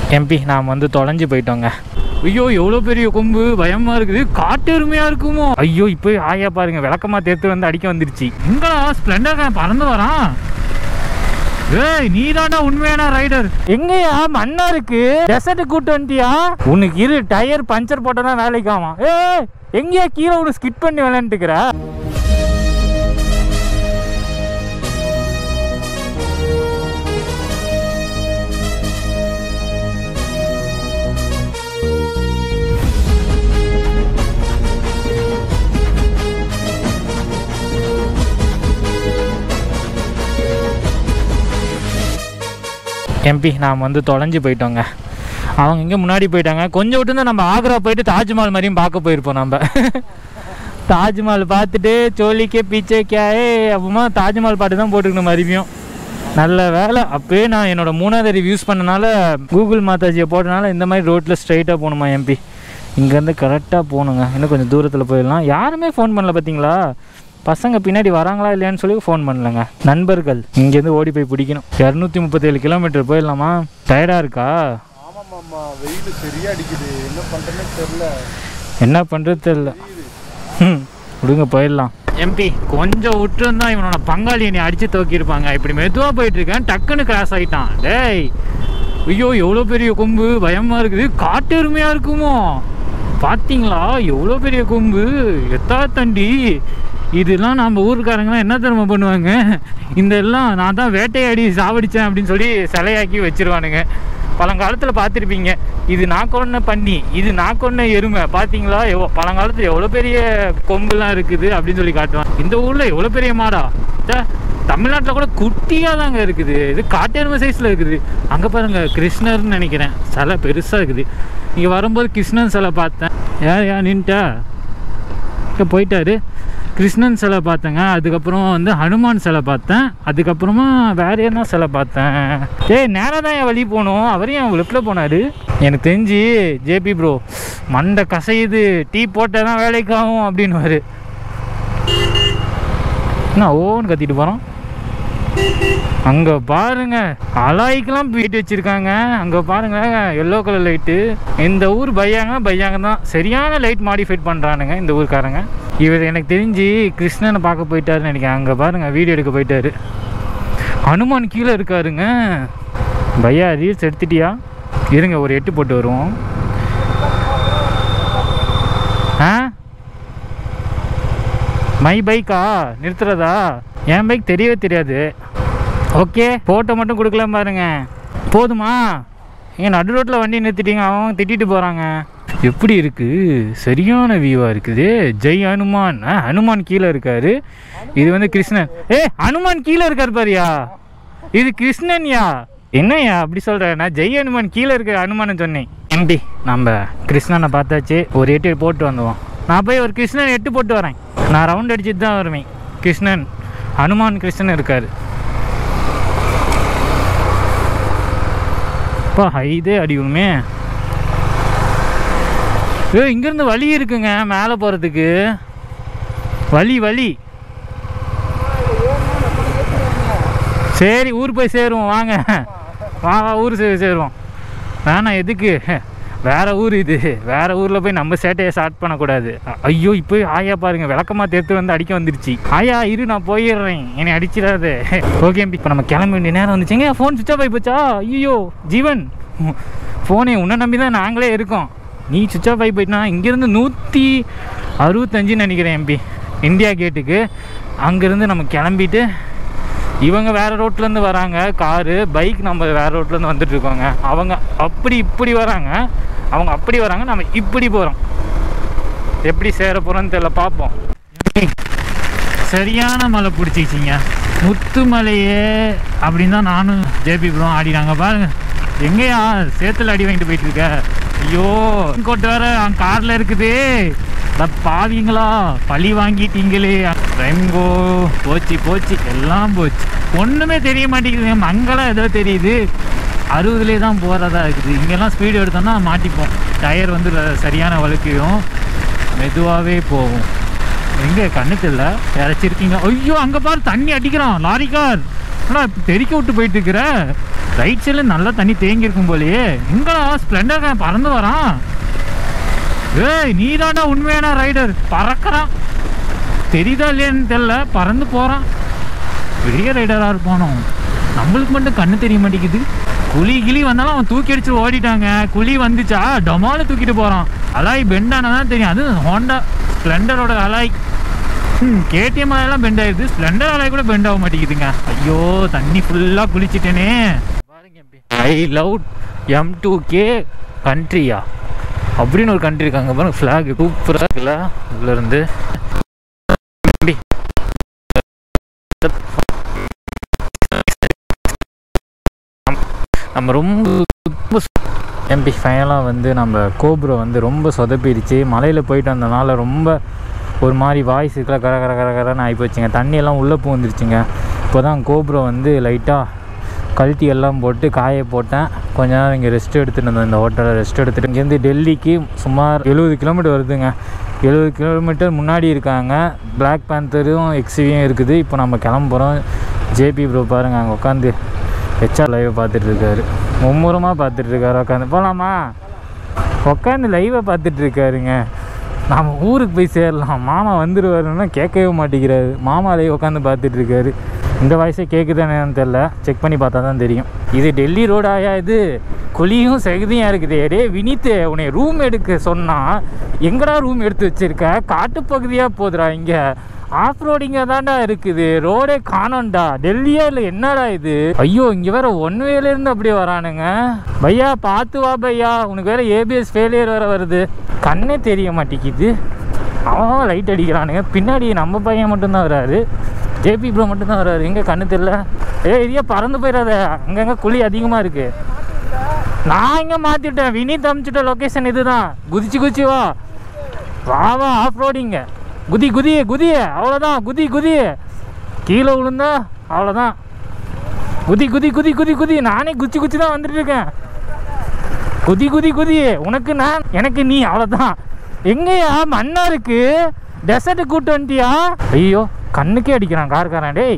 MP நாம் வந்து தொலைஞ்சு போயிட்டோங்க ஐயோ எவ்வளோ பெரிய கொம்பு பயமா இருக்குது காட்டு எருமையா இருக்குமோ ஐயோ இப்போ ஆயா பாருங்க விளக்கமா தேர்த்து வந்து அடிக்க வந்துருச்சு எங்கடா ஸ்ப்ளெண்டர் பறந்து வரான் ஏய் நீ உண்மையான ரைடர் எங்கயா மண்ணா இருக்கு டெசர்ட் கூட்டு வந்துட்டியா உனக்கு இரு டயர் பஞ்சர் போட்டனா வேலைக்கு ஆமா ஏய் எங்கேயா கீழே உனக்கு ஸ்கிட் பண்ணி விளையாண்டுக்கிற எம்பி நாம் வந்து தொலைஞ்சு போயிட்டோங்க அவங்க இங்கே முன்னாடி போயிட்டாங்க கொஞ்சம் விட்டு நம்ம ஆக்ரா போயிட்டு தாஜ்மஹால் மாதிரியும் பார்க்க போயிருப்போம் நம்ம தாஜ்மஹால் பார்த்துட்டு சோலிக்கே பீச்சே கேயே அப்புறமா தாஜ்மஹால் பாட்டு தான் போட்டுக்கணும் மறுபடியும் நல்ல வேலை அப்பயே நான் என்னோட மூணாவது அறிவு யூஸ் பண்ணனால கூகுள் மாதாஜியை போட்டனால இந்த மாதிரி ரோட்டில் ஸ்ட்ரைட்டாக போகணுமா எம்பி இங்கேருந்து கரெக்டாக போகணுங்க இன்னும் கொஞ்சம் தூரத்தில் போயிடலாம் யாருமே ஃபோன் பண்ணல பார்த்தீங்களா பசங்க பின்னாடி வராங்களா இல்லையான்னு சொல்லி ஃபோன் பண்ணலங்க நண்பர்கள் இங்கேருந்து ஓடி போய் பிடிக்கணும் இரநூத்தி முப்பத்தேழு கிலோமீட்டர் போயிடலாமா டயர்டாக இருக்கா ஆமாம்மாம்மா வெயில் சரியா அடிக்குது என்ன பண்றேன்னு தெரியல என்ன பண்ணுறது தெரில ம் விடுங்க போயிடலாம் எம்பி கொஞ்சம் விட்டுருந்தா இவனோட பங்காளி என்னை அடித்து தூக்கியிருப்பாங்க இப்படி மெதுவாக போயிட்டு இருக்கேன் டக்குன்னு கிராஸ் ஆகிட்டான் டேய் ஐயோ எவ்வளோ பெரிய கொம்பு பயமாக இருக்குது காட்டு எருமையாக இருக்குமோ பார்த்தீங்களா எவ்வளோ பெரிய கொம்பு எத்தா தண்டி இதெல்லாம் நம்ம ஊருக்காரங்களாம் என்ன தெரியுமா பண்ணுவாங்க இந்த எல்லாம் நான் தான் வேட்டையாடி சாவடிச்சேன் அப்படின்னு சொல்லி சிலையாக்கி வச்சிருவானுங்க பழங்காலத்தில் பார்த்துருப்பீங்க இது நான் கொன்ன பண்ணி இது நான் கொன்ன எருமை பார்த்தீங்களா எவ்வளோ பழங்காலத்தில் எவ்வளோ பெரிய கொம்புலாம் இருக்குது அப்படின்னு சொல்லி காட்டுவான் இந்த ஊரில் எவ்வளோ பெரிய மாடா ச்சே, தமிழ்நாட்டில் கூட குட்டியாக தாங்க இருக்குது இது காட்டெருமை சைஸில் இருக்குது அங்கே பாருங்க கிருஷ்ணர்னு நினைக்கிறேன் சிலை பெருசாக இருக்குது இங்கே வரும்போது கிருஷ்ணன் சிலை பார்த்தேன் ஏன் ஏன் நின்ட்டா இங்கே போயிட்டாரு கிருஷ்ணன் சிலை பார்த்தேங்க அதுக்கப்புறம் வந்து ஹனுமான் சிலை பார்த்தேன் அதுக்கப்புறமா வேற என்ன சிலை பார்த்தேன் ஏய் நேராக தான் என் வழி போகணும் அவரையும் என் லெஃப்டில் போனார் எனக்கு தெரிஞ்சு ஜேபி ப்ரோ மண்டை கசையுது டீ போட்டால் தான் வேலைக்கு ஆகும் அப்படின்னுவாரு என்ன ஓன்னு கத்திட்டு போகிறோம் அங்கே பாருங்க அலாய்க்கெல்லாம் போயிட்டு வச்சிருக்காங்க அங்கே பாருங்க எல்லோ கலர் லைட்டு இந்த ஊர் பையாங்க பையாங்க தான் சரியான லைட் மாடிஃபைட் பண்ணுறானுங்க இந்த ஊர்க்காரங்க இவர் எனக்கு தெரிஞ்சு கிருஷ்ணனை பார்க்க போயிட்டாருன்னு நினைக்கிறேன் அங்கே பாருங்க வீடியோ எடுக்க போயிட்டாரு ஹனுமான் கீழே இருக்காருங்க பையா ரீல்ஸ் எடுத்துட்டியா இருங்க ஒரு எட்டு போட்டு வருவோம் ஆ மை பைக்கா நிறுத்துறதா என் பைக் தெரியவே தெரியாது ஓகே ஃபோட்டோ மட்டும் கொடுக்கலாம் பாருங்க போதுமா ஏன் நடு ரோட்டில் வண்டி நிறுத்திட்டீங்க அவன் திட்டிட்டு போகிறாங்க எப்படி இருக்கு சரியான வியூவாக இருக்குது ஜெய் ஹனுமான் ஆ ஹனுமான் கீழே இருக்காரு இது வந்து கிருஷ்ணன் ஏ ஹனுமான் கீழே இருக்கார் பாரியா இது கிருஷ்ணன்யா என்னய்யா அப்படி சொல்ற நான் ஜெய் ஹனுமான் கீழே இருக்க ஹனுமான் சொன்னேன் எம்பி நம்ம கிருஷ்ணனை பார்த்தாச்சு ஒரு எட்டு போட்டு வந்துவோம் நான் போய் ஒரு கிருஷ்ணன் எட்டு போட்டு வரேன் நான் ரவுண்ட் அடிச்சுட்டு தான் வருவேன் கிருஷ்ணன் ஹனுமான் கிருஷ்ணன் இருக்காரு அப்பா இதே அடிக்கணுமே ஏ இங்கேருந்து வழி இருக்குங்க மேலே போகிறதுக்கு வழி வழி சரி ஊர் போய் சேருவோம் வாங்க வா வா ஊர் சே சேருவோம் வேணாம் எதுக்கு வேற ஊர் இது வேற ஊரில் போய் நம்ம சேட்டையை ஸ்டார்ட் பண்ணக்கூடாது அ- ஐயோ இப்போ ஆயா பாருங்க விளக்கமா தேர்த்து வந்து அடிக்க வந்துருச்சு ஆயா இரு நான் போயிடுறேன் என்னை அடிச்சிடாது ஓகே இப்போ நம்ம கிளம்ப வேண்டிய நேரம் வந்துச்சுங்க ஃபோன் சுவிச் ஆஃப் ஆகி போச்சா ஐயோ ஜீவன் ஃபோனை உன்னை நம்பி தான் நாங்களே இருக்கோம் நீ சுவிச் ஆஃப் ஆகி போயிட்டா இங்கேருந்து நூற்றி அறுபத்தஞ்சுன்னு நினைக்கிறேன் எம்பி இந்தியா கேட்டுக்கு அங்கேருந்து நம்ம கிளம்பிட்டு இவங்க வேற ரோட்ல இருந்து வராங்க காரு பைக் நம்ம வேற ரோட்ல இருந்து வந்துட்டு இருக்கோங்க அவங்க அப்படி இப்படி வராங்க அவங்க அப்படி வராங்க நம்ம இப்படி போறோம் எப்படி சேர போறோம்னு தெரியல பார்ப்போம் சரியான மலை பிடிச்சிச்சிங்க முத்துமலையே அப்படின்னு தான் நானும் ஜேபி ப்ரோ ஆடினாங்க பாருங்க எங்கேயா சேத்துல அடி வாங்கிட்டு போயிட்டு இருக்க ஐயோ கோட்டை வேற கார்ல இருக்குது அட பாவீங்களா பழி வாங்கிட்டீங்களே ரெங்கோ போச்சு போச்சு எல்லாம் போச்சு ஒண்ணுமே தெரிய மாட்டேங்குதுங்க மங்களாக ஏதோ தெரியுது அறுபதுலேயே தான் போகிறதா இருக்குது இங்கெல்லாம் ஸ்பீடு எடுத்தோம்னா மாட்டிப்போம் டயர் வந்து ர- சரியான வழுக்கையும் மெதுவாகவே போகும் எங்கே கண்ணு தெரியல இறச்சிருக்கீங்க ஐயோ அங்கே பாரு தண்ணி அடிக்கிறான் லாரி கார் ஆனால் தெறிக்க விட்டு போயிட்டு இருக்கிற ரைட் சைடில் நல்லா தண்ணி தேங்கி இருக்கும் போலயே எங்கடா ஸ்ப்ளெண்டர் பறந்து வரான் ஏய் நீ உண்மையான ரைடர் பறக்கிறான் தெரியுதா இல்லையான்னு தெரியல பறந்து போகிறான் பெரிய ரைடராக இருப்பானோ நம்மளுக்கு மட்டும் கண்ணு தெரிய மாட்டேங்குது குழி கிளி வந்தாலும் அவன் தூக்கி அடிச்சு ஓடிட்டாங்க குழி வந்துச்சா டொமால தூக்கிட்டு போகிறான் அலாய் பெண்ட் தான் தெரியும் அது ஹோண்டா ஸ்ப்ளெண்டரோட அலாய் ம் கேடிஎம் எல்லாம் பெண்ட் ஆயிடுது ஸ்ப்ளெண்டர் அலாய் கூட பெண்ட் ஆக மாட்டேங்குதுங்க ஐயோ தண்ணி ஃபுல்லாக குளிச்சிட்டேனே I love M two K கண்ட்ரியா அப்படின்னு ஒரு கண்ட்ரி இருக்காங்க பாருங்க ஃப்ளாக் சூப்பராக இருக்குல்ல இதுல இருந்து தம்பி. நம்ம ரொம்ப எம்பி ஃபைனலாக வந்து நம்ம கோப்ரோ வந்து ரொம்ப சொதப்பிடுச்சு மலையில் போயிட்டு வந்தனால ரொம்ப ஒரு மாதிரி வாய்ஸ் இருக்கல கர கர கர கரன்னு ஆகி போச்சுங்க தண்ணியெல்லாம் உள்ளே பூந்துருச்சுங்க இப்போ தான் கோப்ரோ வந்து லைட்டாக கழட்டி எல்லாம் போட்டு காய போட்டேன் கொஞ்ச நேரம் இங்கே ரெஸ்ட் எடுத்துகிட்டு இருந்தோம் இந்த ஹோட்டலில் ரெஸ்ட் எடுத்துகிட்டு இங்கேருந்து டெல்லிக்கு சுமார் எழுபது கிலோமீட்டர் வருதுங்க எழுபது கிலோமீட்டர் முன்னாடி இருக்காங்க பிளாக் பேந்தரும் எக்ஸிவியும் இருக்குது இப்போ நம்ம கிளம்புறோம் ஜேபி ப்ரோ பாருங்கள் அங்கே உட்காந்து ஹெச்ஆர் லைவை பார்த்துட்டு இருக்காரு மும்முரமாக பார்த்துட்டு இருக்காரு உட்காந்து போகலாமா உட்காந்து லைவை பார்த்துட்டு இருக்காருங்க நாம் ஊருக்கு போய் சேரலாம் மாமா வந்துடுவாருன்னா கேட்கவே மாட்டேங்கிறாரு மாமா லைவ் உட்காந்து பார்த்துட்டு இருக்காரு இந்த வயசே கேட்குதானேன்னு தெரில செக் பண்ணி பார்த்தா தான் தெரியும் இது டெல்லி ரோடாயா இது குழியும் செகுதியாக இருக்குது டே வினித்து உன்னை ரூம் எடுக்க சொன்னால் எங்கடா ரூம் எடுத்து வச்சிருக்க காட்டுப்பகுதியாக போகுதுடா இங்கே ஆஃப் ரோடிங்க தான்டா இருக்குது ரோடே காணோம்டா டெல்லியா இல்லை என்னடா இது ஐயோ இங்கே வேற ஒன் இருந்து அப்படியே வரானுங்க பையா பார்த்து வா பையா உனக்கு வேற ஏபிஎஸ் ஃபெயிலியர் வேற வருது கண்ணே தெரிய மாட்டேங்குது அவன் லைட் அடிக்கிறானுங்க பின்னாடி நம்ம பையன் மட்டும்தான் வராரு ஜேபி ப்ரோ மட்டும்தான் வராரு எங்கே கண்ணு தெரியல ஏ இதையே பறந்து போயிடாத அங்கங்கே குழி அதிகமாக இருக்கு நான் இங்கே மாற்றிட்டேன் வினித் அமிச்சிட்ட லொக்கேஷன் இதுதான் குதிச்சு குதிச்சு வா வா வா ஆஃப் ரோடிங்க குதி குதி குதி அவ்வளோதான் குதி குதி கீழே விழுந்தா அவ்வளோதான் குதி குதி குதி குதி குதி நானே குச்சி குச்சி தான் வந்துட்டு இருக்கேன் குதி குதி குதி உனக்கு நான் எனக்கு நீ அவ்வளோதான் எங்கேயா மண்ணா இருக்கு டெசர்ட் கூட்டு வந்துட்டியா ஐயோ கண்ணுக்கே அடிக்கிறான் கார்காரன் டேய்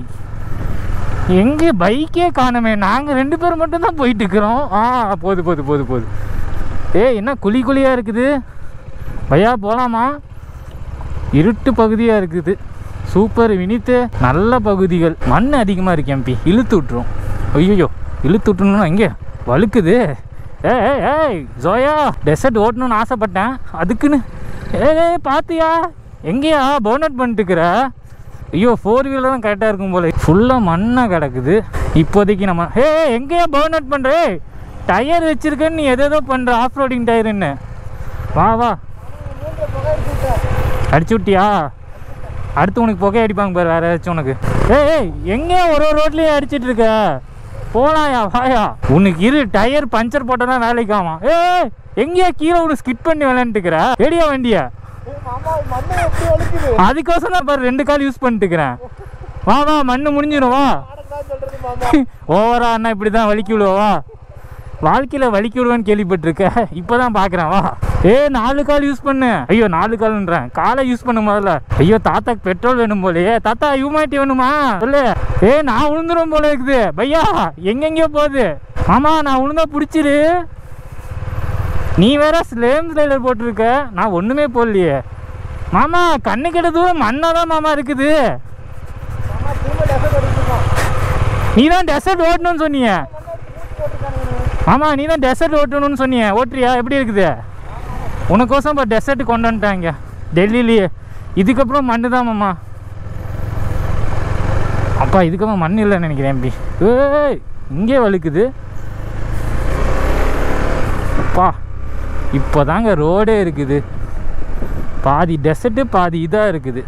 எங்கே பைக்கே காணுமே நாங்கள் ரெண்டு பேரும் மட்டும்தான் போயிட்டு இருக்கிறோம் ஆ போது போது போது போது ஏய் என்ன குழி குழியாக இருக்குது பையா போகலாமா இருட்டு பகுதியாக இருக்குது சூப்பர் வினித்து நல்ல பகுதிகள் மண் அதிகமாக இருக்கு எம்பி இழுத்து விட்டுரும் ஐயோ இழுத்து விட்டுணும்னா எங்கே வழுக்குது ஏய் ஏய் ஏய் ஜோயா டெசர்ட் ஓட்டணும்னு ஆசைப்பட்டேன் அதுக்குன்னு ஏய் ஏய் பார்த்தியா எங்கேயா பவுனட் பண்ணிட்டுக்கிற ஐயோ ஃபோர் வீலர் தான் கரெக்டாக இருக்கும் போல ஃபுல்லாக மண்ணாக கிடக்குது இப்போதைக்கு நம்ம ஏ எங்கேயா பவுனட் பண்ணுற டயர் வச்சிருக்கேன்னு நீ எதேதோ பண்ணுற ஆஃப் ரோடிங் டயருன்னு வா வா அடிச்சு விட்டியா அடுத்து உனக்கு புகை அடிப்பாங்க பாரு வேற ஏதாச்சும் உனக்கு ஏய் ஏய் எங்கேயா ஒரு ஒரு ரோட்லயே அடிச்சிட்டு இருக்க போலாயா வாயா உனக்கு இரு டயர் பஞ்சர் போட்டால் தான் வேலைக்கு ஆகும் ஏய் எங்கேயா கீழே உனக்கு ஸ்கிட் பண்ணி விளையாண்டுக்கிற ஏடியா வண்டியா மாமா மண்ணை எப்படி வலிக்குது அதுக்கோசரம் தான் பாரு ரெண்டு கால் யூஸ் பண்ணிட்டுக்கிறேன் வா வா மண்ணு முடிஞ்சிடும் வா ஆடத்தான் சொல்றது மாமா ஓவரா அண்ணா இப்படி தான் வலிக்கி விடுவா வாழ்க்கையில் வலிக்கி விடுவேன்னு கேள்விப்பட்டிருக்க இப்போ தான் பார்க்குறேன் வா ஏ நாலு கால் யூஸ் பண்ணு ஐயோ நாலு கால்ன்றேன் காலை யூஸ் பண்ணு முதல்ல ஐயோ தாத்தாக்கு பெட்ரோல் வேணும் போலயே தாத்தா யூமாட்டி வேணுமா சொல்லு ஏ நான் விழுந்துரும் போல இருக்குது பையா எங்கெங்கேயோ போகுது மாமா நான் விழுந்தா பிடிச்சிரு நீ வேற ஸ்லேம் ஸ்லைடர் போட்டிருக்க நான் ஒன்றுமே போடலையே மாமா கண்ணு கெட்ட தூரம் மண்ணாக தான் மாமா இருக்குது மாமா திரும்ப டெசர்ட் எடுத்துக்கோம் நீ தான் டெசர்ட் ஓட்டணும்னு சொன்னீங்க ஆமா நீ தான் டெசர்ட் ஓட்டணும்னு சொன்னீங்க ஓட்டுறியா எப்படி இருக்குது உனக்கோசம் இப்போ டெசர்ட் கொண்டு வந்துட்டாங்க டெல்லியிலேயே இதுக்கப்புறம் மண்ணு தான் மாமா அப்பா இதுக்கப்புறம் மண் இல்லைன்னு நினைக்கிறேன் எம்பி ஏய் இங்கே வழுக்குது அப்பா இப்போ தாங்க ரோடே இருக்குது பாதி டெசர்ட்டு பாதி இதாக இருக்குது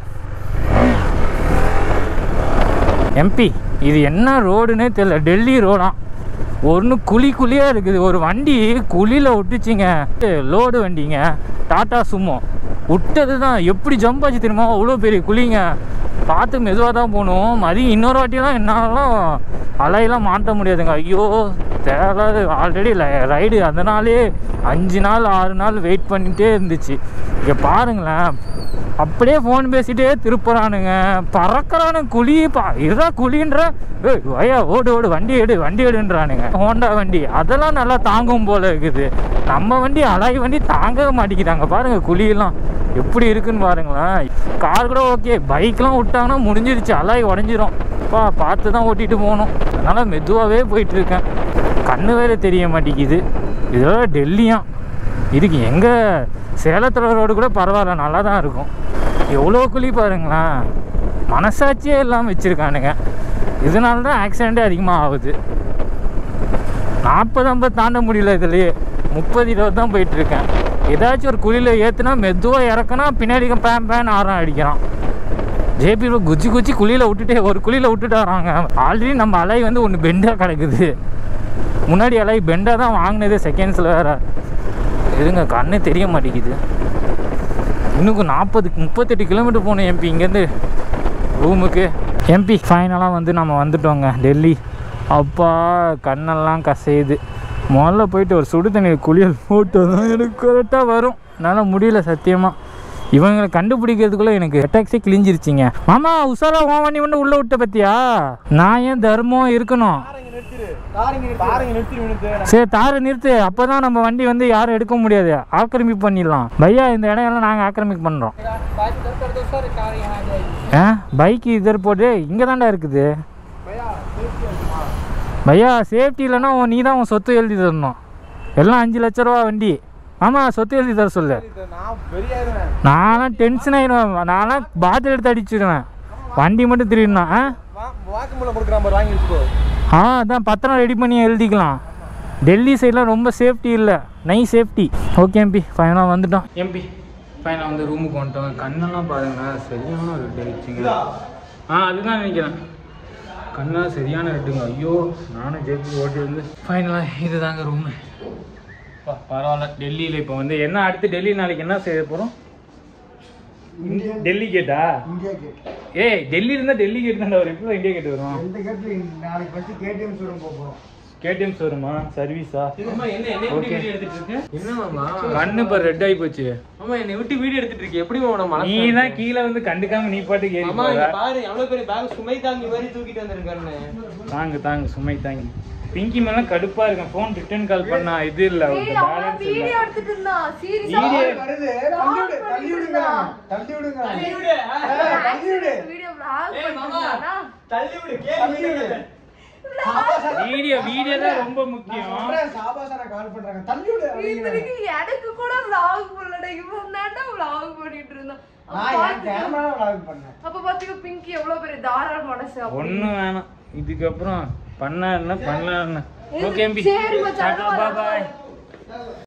எம்பி இது என்ன ரோடுன்னே தெரியல டெல்லி ரோடாம் ஒன்று குழி குழியாக இருக்குது ஒரு வண்டி குழியில் விட்டுச்சிங்க லோடு வண்டிங்க டாட்டா சுமோ விட்டது தான் எப்படி ஜம்ப் ஆச்சு தெரியுமா அவ்வளோ பெரிய குழிங்க பார்த்து மெதுவாக தான் போகணும் மதியம் இன்னொரு வாட்டிலாம் என்னாலும் அலையெல்லாம் மாட்ட முடியாதுங்க ஐயோ தேவையில்லாத ஆல்ரெடி ரைடு அதனாலே அஞ்சு நாள் ஆறு நாள் வெயிட் பண்ணிகிட்டே இருந்துச்சு இங்கே பாருங்களேன் அப்படியே ஃபோன் பேசிட்டே திருப்புறானுங்க பறக்கிறானு குழி பா இதுதான் குழின்ற ஏய் வயா ஓடு ஓடு வண்டி எடு வண்டி எடுன்றானுங்க ஹோண்டா வண்டி அதெல்லாம் நல்லா தாங்கும் போல இருக்குது நம்ம வண்டி அழகி வண்டி தாங்க மாட்டேங்கிறாங்க பாருங்க குழியெல்லாம் எப்படி இருக்குன்னு பாருங்களேன் கார் கூட ஓகே பைக்லாம் விட்டாங்கன்னா முடிஞ்சிருச்சு அலாய் உடஞ்சிரும் பா பார்த்து தான் ஓட்டிட்டு போகணும் அதனால் மெதுவாகவே போயிட்டு இருக்கேன் கண்ணு வேற தெரிய மாட்டேங்குது இதெல்லாம் டெல்லியாம் இதுக்கு எங்கே சேலத்தில் ரோடு கூட பரவாயில்ல நல்லா தான் இருக்கும் எவ்வளோ குழி பாருங்களேன் மனசாட்சியே இல்லாமல் வச்சுருக்கானுங்க இதனால தான் ஆக்சிடெண்ட்டே அதிகமாக ஆகுது நாற்பது ஐம்பது தாண்ட முடியல இதுலேயே முப்பது இருபது தான் போயிட்டுருக்கேன் ஏதாச்சும் ஒரு குழியில் ஏற்றுனா மெதுவாக இறக்குனா பின்னாடி பேன் பேன் ஆரம் அடிக்கிறான் ஜேபி குச்சி குச்சி குழியில் விட்டுட்டே ஒரு குழியில் விட்டுட்டு வராங்க ஆல்ரெடி நம்ம அலை வந்து ஒன்று பெண்டாக கிடக்குது முன்னாடி அலை பெண்டாக தான் வாங்கினது செகண்ட்ஸில் வேற இருங்க கண்ணே தெரிய மாட்டேங்குது இன்னும் நாற்பது முப்பத்தெட்டு கிலோமீட்டர் போகணும் எம்பி இங்கேருந்து ரூமுக்கு எம்பி ஃபைனலாக வந்து நம்ம வந்துட்டோங்க டெல்லி அப்பா கண்ணெல்லாம் கசையுது முதல்ல போயிட்டு ஒரு சுடு தண்ணி குளியல் போட்டு தான் எனக்கு கரெக்டாக வரும் என்னால் முடியல சத்தியமாக இவங்களை கண்டுபிடிக்கிறதுக்குள்ளே எனக்கு டாக்ஸி கிழிஞ்சிருச்சிங்க மாமா உஷாரா ஓன் வண்டி வந்து உள்ளே விட்ட பத்தியா நான் ஏன் தர்மம் இருக்கணும் காரங்க நிறுத்திரு காரங்க காரங்க நிறுத்திரு விழுந்து சரி தாரை நிறுத்து அப்போ தான் நம்ம வண்டி வந்து யாரும் எடுக்க முடியாது ஆக்கிரமிப்பு பண்ணிடலாம் பையா இந்த இடம் எல்லாம் நாங்கள் ஆக்கிரமிப்பு பண்ணுறோம் ஆ பைக் இதர் போட்டு இங்கே தான்டா இருக்குது பையா சேஃப்டி இருக்குமா பையா சேஃப்டி இல்லைன்னா உன் நீ தான் உன் சொத்து எழுதி தரணும் எல்லாம் அஞ்சு லட்ச ரூபா வண்டி ஆமாம் சொத்து எழுதி தர சொல்லு இது நான் பெரிய ஆயிடுவேன் நான்லாம் டென்ஷன் ஆயிடுவேன் நான்லாம் பாட்டில் எடுத்து அடிச்சிடுவேன் வண்டி மட்டும் திருடினா ஆ வா வாக்குமூலம் கொடுக்குறான் பாரு வாங்கி வச்சுக்கோ ஆ அதான் பத்திரம் ரெடி பண்ணி எழுதிக்கலாம் டெல்லி சைட்லாம் ரொம்ப சேஃப்டி இல்லை நை சேஃப்டி ஓகே எம்பி ஃபைனலாக வந்துட்டோம் எம்பி ஃபைனலாக வந்து ரூமுக்கு வந்துட்டோம் கண்ணெல்லாம் பாருங்களேன் சரியான ரெட்டு ஆயிடுச்சுங்க ஆ அதுதான் நினைக்கிறேன் கண்ணெல்லாம் சரியான ரெட்டுங்க ஐயோ நானும் ஜெயிச்சு ஓட்டி வந்து ஃபைனலாக இதுதாங்க ரூமு பரவாயில்ல டெல்லியில் இப்போ வந்து என்ன அடுத்து டெல்லி நாளைக்கு என்ன செய்ய போகிறோம் டெல்லி கேட்டா இந்தியா கேட் ஏய் டெல்லி இருந்தால் டெல்லி கேட் தான் வரும் எப்படி இந்தியா கேட் வரும் எந்த கேட்ல நாளைக்கு ஃபர்ஸ்ட் கேடிஎம் ஷோரூம் போகிறோம் கேடிஎம் ஷோரூமா சர்வீஸா என்ன என்ன Okay. வீடியோ எடுத்துட்டு இருக்க என்ன மாமா கண்ணு இப்போ ரெட் ஆகி போச்சு மாமா என்னை விட்டு வீடியோ எடுத்துட்டு இருக்க எப்படி மாமா மனசு நீ தான் கீழே வந்து கண்டுக்காம நீ பாட்டுக்கு ஏறி மாமா போற இங்க பாரு எவ்வளவு பெரிய பேக் சுமை தாங்கி மாதிரி தூக்கிட்டு வந்திருக்காருன்னு தாங்கு தாங்கு சுமை தாங்கி பிங்கி மேல கடுப்பா இருக்கேன் ஃபோன் ரிட்டர்ன் கால் பண்ணா இது இல்ல ஏய், அவன் வீடியோ எடுத்துட்டு இருந்தான். serious ஆ Video- வருது vlog தள்ளி விடு தள்ளி விடுங்க பண்ணிட்டு தள்ளி இருந்தான். விடுங்க தள்ளி விடு வீடியோ vlog ஏய், பண்ணிட்டு மாமா. இருந்தானா? தள்ளி விடு தள்ளி விடு வீடியோ வீடியோ தான் ரொம்ப முக்கியம் சாபாசான கால் பண்றாங்க தள்ளி விடு அப்படிங்கிறாங்க. இத்தனைக்கு எனக்கு கூட vlog பண்ணலடா. இவன் தான்டா vlog பண்ணிட்டு இருந்தான். அப்ப நான் என் பாத்துக்க- கேமரா விளாக் பண்ணேன் அப்ப பாத்துக்க பிங்கி எவ்வளவு பெரிய தாராள மனசு அப்படி. ஒண்ணும் வேணாம் இதுக்கப்புறம் பண்ண என்ன பண்ணல என்ன ஓகே எம்பி சரி மச்சான், பாய் வா, வா, வா.